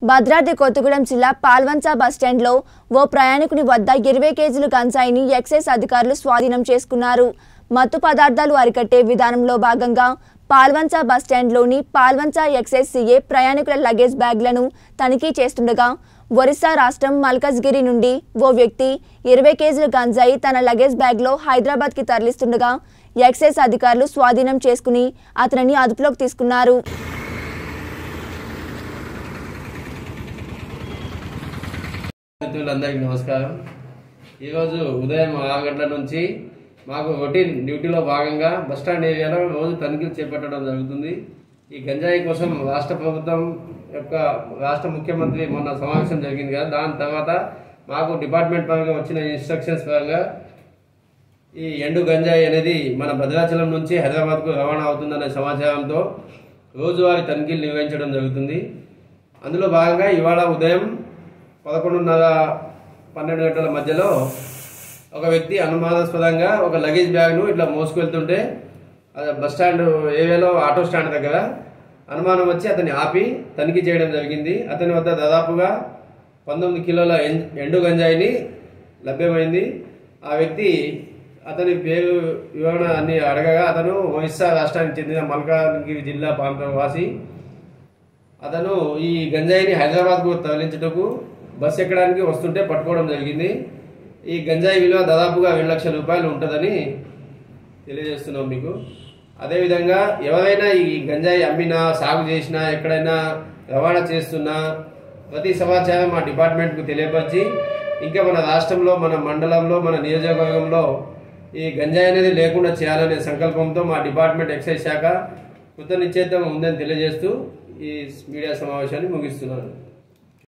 భద్రాద్రి కొత్తగూడెం జిల్లా పాల్వంచ బస్టాండ్లో ఓ ప్రయాణికుని వద్ద ఇరవై కేజీలు గంజాయిని ఎక్సైజ్ అధికారులు స్వాధీనం చేసుకున్నారు మత్తు పదార్థాలు అరికట్టే విధానంలో భాగంగా పాల్వంచ బస్టాండ్లోని పాల్వంచ ఎక్సైజ్ సీఏ ప్రయాణికుల లగేజ్ బ్యాగ్లను తనిఖీ చేస్తుండగా ఒరిస్సా రాష్ట్రం మల్కజ్గిరి నుండి ఓ వ్యక్తి ఇరవై కేజీల గంజాయి తన లగేజ్ బ్యాగ్లో హైదరాబాద్కి తరలిస్తుండగా ఎక్సైజ్ అధికారులు స్వాధీనం చేసుకుని అతనిని అదుపులోకి తీసుకున్నారు మిత్రులందరికీ నమస్కారం ఈరోజు ఉదయం ఆరు గంటల నుంచి మాకు రొటీన్ డ్యూటీలో భాగంగా బస్టాండ్ ఏరియాలో రోజు తనిఖీలు చేపట్టడం జరుగుతుంది ఈ గంజాయి కోసం రాష్ట్ర ప్రభుత్వం యొక్క రాష్ట్ర ముఖ్యమంత్రి మొన్న సమావేశం జరిగింది కదా దాని తర్వాత మాకు డిపార్ట్మెంట్ పరంగా వచ్చిన ఇన్స్ట్రక్షన్స్ పరంగా ఈ ఎండు గంజాయి అనేది మన భద్రాచలం నుంచి హైదరాబాద్కు రవాణా అవుతుందనే సమాచారంతో రోజువారీ తనిఖీలు నిర్వహించడం జరుగుతుంది అందులో భాగంగా ఇవాళ ఉదయం పదకొండున్నర పన్నెండు గంటల మధ్యలో ఒక వ్యక్తి అనుమానాస్పదంగా ఒక లగేజ్ బ్యాగ్ను ఇట్లా మోసుకెళ్తుంటే అది బస్ స్టాండ్ ఏరియాలో ఆటో స్టాండ్ దగ్గర అనుమానం వచ్చి అతన్ని ఆపి తనిఖీ చేయడం జరిగింది అతని వద్ద దాదాపుగా పంతొమ్మిది కిలోల ఎన్- ఎండు గంజాయిని లభ్యమైంది ఆ వ్యక్తి అతని పేరు వివరణ అన్ని అడగగా అతను ఒరిస్సా రాష్ట్రానికి చెందిన మల్కాజ్గిరి జిల్లా ప్రాంతం వాసి అతను ఈ గంజాయిని హైదరాబాద్కు తరలించుటకు బస్ ఎక్కడానికి వస్తుంటే పట్టుకోవడం జరిగింది ఈ గంజాయి విలువ దాదాపుగా రెండు లక్షల రూపాయలు ఉంటుందని తెలియజేస్తున్నాం మీకు అదేవిధంగా ఎవరైనా ఈ గంజాయి అమ్మినా సాగు చేసినా ఎక్కడైనా రవాణా చేస్తున్నా ప్రతి సమాచారం మా డిపార్ట్మెంట్కు తెలియపరిచి ఇంకా మన రాష్ట్రంలో మన మండలంలో మన నియోజకవర్గంలో ఈ గంజాయి అనేది లేకుండా చేయాలనే సంకల్పంతో మా డిపార్ట్మెంట్ ఎక్సైజ్ శాఖ కృతనిశ్చయితం ఉందని తెలియజేస్తూ ఈ మీడియా సమావేశాన్ని ముగిస్తున్నాను